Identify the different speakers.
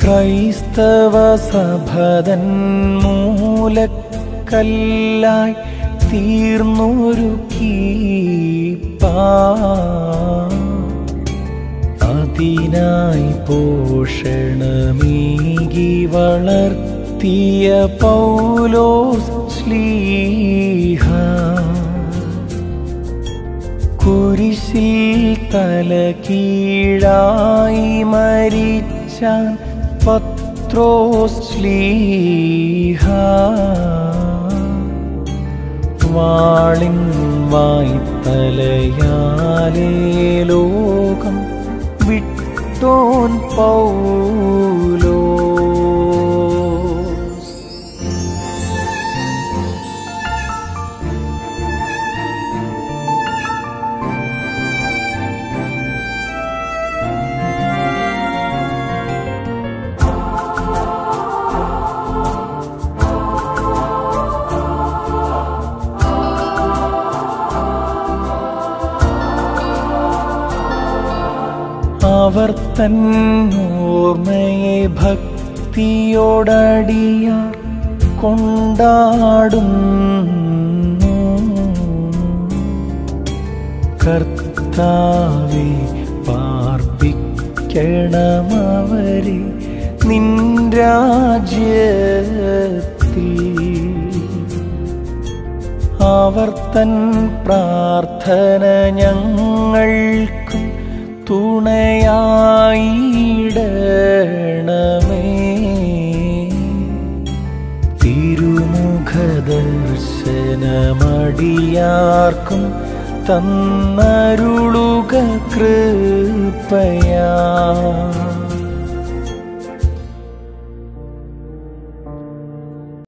Speaker 1: ക്രൈസ്തവ സഭതൻ മൂലക്കല്ലായി തീർന്നൊരു കീപ്പാ അതിനായി പോഷണമേകി വളർത്തിയ പൗലോസ് ശ്ലീഹ കുരിശിൽ തല കീഴായി മരിച്ചാൻ പത്രോസ് ശ്ലീഹ വാളിൻ വായ്ത്തലയാലേ ലോകം വിട്ടോൻ പൗലോ അവർ തന്നോർമ്മയെ ഭക്തിയോടടിയാർ കൊണ്ടാടുന്നു കർത്താവെ പാർപ്പിക്കണമവരെ നിൻ രാജ്യത്തിൽ അവർ തൻ പ്രാർത്ഥന ഞങ്ങൾക്കും തുണയായിടണമേ തിരുമുഖദർശനമടിയാർക്കും തന്നരുളുക കൃപയാ